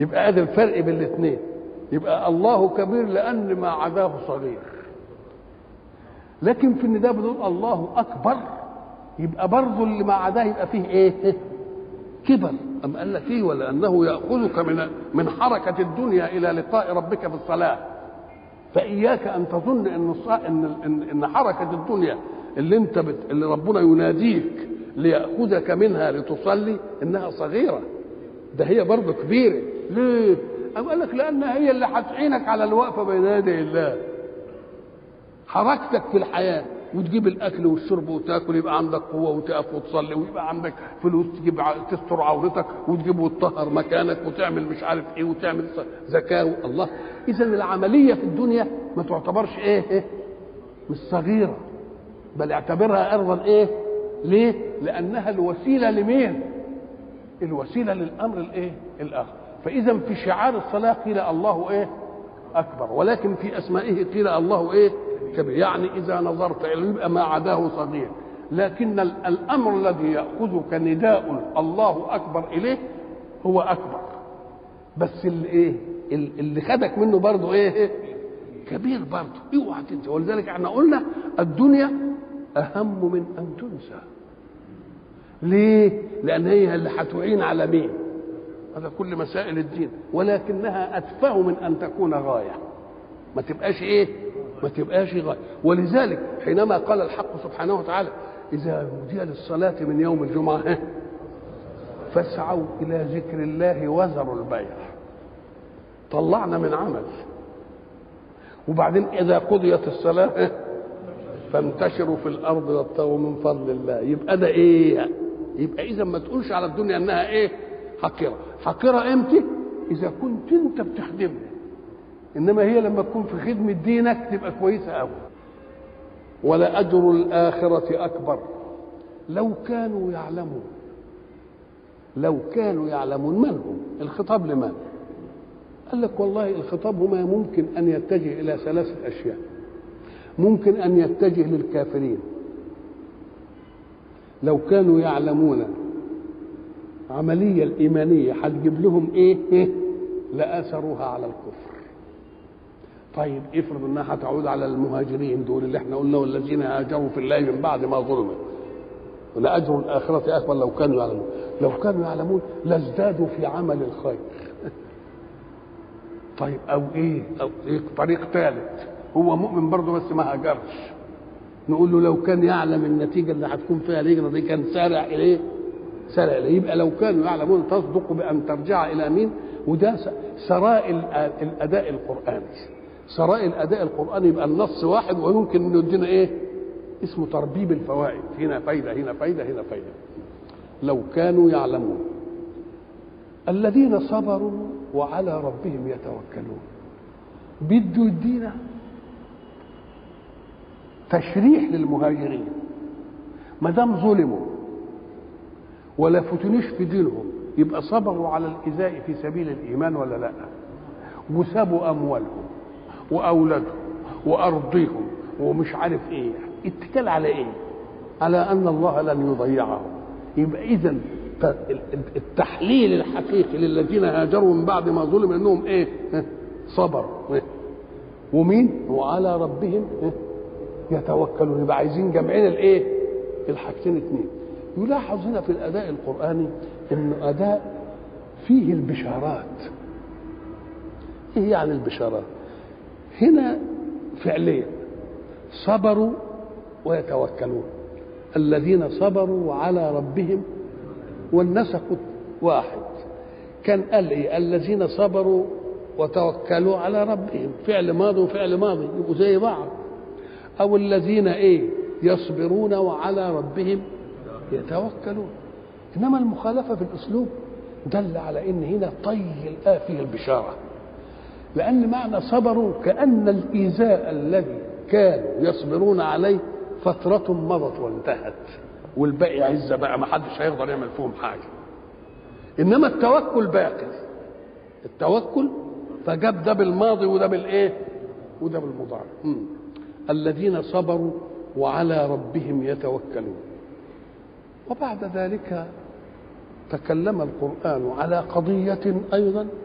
يبقى ادي الفرق بين الاثنين يبقى الله كبير لان ما عداه صغير لكن في النداء بنقول الله اكبر يبقى برضه اللي ما عداه يبقى فيه ايه كبر أم قال لك ايه ولانه ياخذك من من حركه الدنيا الى لقاء ربك في الصلاه فاياك ان تظن ان ان ان, إن حركه الدنيا اللي انت بت... اللي ربنا يناديك ليأخذك منها لتصلي انها صغيره ده هي برضه كبيره ليه؟ أم قال لك لأنها هي اللي هتعينك على الوقفة بين يدي الله حركتك في الحياة وتجيب الأكل والشرب وتاكل يبقى عندك قوة وتقف وتصلي ويبقى عندك فلوس تجيب ع- تستر عورتك وتجيب وتطهر مكانك وتعمل مش عارف إيه وتعمل ص- زكاة الله إذا العملية في الدنيا ما تعتبرش إيه, إيه؟ مش صغيرة بل اعتبرها أرضا إيه؟ ليه؟ لأنها الوسيلة لمين؟ الوسيله للامر الايه الاخر فاذا في شعار الصلاه قيل الله ايه اكبر ولكن في اسمائه قيل الله ايه كبير يعني اذا نظرت اليه يبقى ما عداه صغير لكن ال- الامر الذي ياخذك نداء الله اكبر اليه هو اكبر بس اللي ايه ال- اللي خدك منه برضه ايه كبير برضه اوعى تنسى ولذلك احنا قلنا الدنيا اهم من ان تنسى ليه؟ لأن هي اللي هتعين على مين؟ هذا كل مسائل الدين ولكنها أتفه من أن تكون غاية ما تبقاش إيه؟ ما تبقاش غاية ولذلك حينما قال الحق سبحانه وتعالى إذا نودي للصلاة من يوم الجمعة ها، فاسعوا إلى ذكر الله وذروا البيع طلعنا من عمل وبعدين إذا قضيت الصلاة ها، فانتشروا في الارض وابتغوا من فضل الله يبقى ده ايه يبقى اذا ما تقولش على الدنيا انها ايه حقيره حقيره امتى اذا كنت انت بتخدمني انما هي لما تكون في خدمه دينك تبقى كويسه قوي ولا اجر الاخره اكبر لو كانوا يعلمون لو كانوا يعلمون من هم الخطاب لمن قال لك والله الخطاب هما ممكن ان يتجه الى ثلاثه اشياء ممكن ان يتجه للكافرين لو كانوا يعلمون عملية الإيمانية هتجيب لهم إيه؟ إيه؟ لآثروها على الكفر. طيب افرض إنها هتعود على المهاجرين دول اللي إحنا قلنا والذين هاجروا في الله من بعد ما ظلموا. ولأجر الآخرة أكبر لو كانوا يعلمون. لو كانوا يعلمون لازدادوا في عمل الخير. طيب أو إيه؟ أو إيه طريق ثالث هو مؤمن برضه بس ما هاجرش نقول له لو كان يعلم النتيجه اللي هتكون فيها الهجره دي كان سارع اليه سارع اليه يبقى لو كانوا يعلمون تصدق بان ترجع الى مين وده سراء الاداء القراني سراء الاداء القراني يبقى النص واحد ويمكن انه يدينا ايه اسمه تربيب الفوائد هنا فايده هنا فايده هنا فايده لو كانوا يعلمون الذين صبروا وعلى ربهم يتوكلون بده يدينا تشريح للمهاجرين ما دام ظلموا ولا فتنوش في دينهم يبقى صبروا على الايذاء في سبيل الايمان ولا لا وسابوا اموالهم واولادهم وارضهم ومش عارف ايه اتكال على ايه على ان الله لن يضيعهم يبقى اذا التحليل الحقيقي للذين هاجروا من بعد ما ظلم انهم ايه صبروا ومين وعلى ربهم يتوكلون يبقى عايزين جمعين الايه الحاجتين اتنين يلاحظ هنا في الاداء القراني انه اداء فيه البشارات ايه يعني البشارات هنا فعليا صبروا ويتوكلون الذين صبروا على ربهم والنسق واحد كان قال ايه الذين صبروا وتوكلوا على ربهم فعل ماضي وفعل ماضي يبقوا زي بعض او الذين ايه يصبرون وعلى ربهم يتوكلون انما المخالفه في الاسلوب دل على ان هنا طي الآية فيه البشاره لان معنى صبروا كان الايذاء الذي كانوا يصبرون عليه فترة مضت وانتهت والباقي عزة بقى ما حدش هيقدر يعمل فيهم حاجة إنما التوكل باقي التوكل فجاب ده بالماضي وده بالايه وده بالمضارع الذين صبروا وعلى ربهم يتوكلون وبعد ذلك تكلم القرآن على قضية أيضا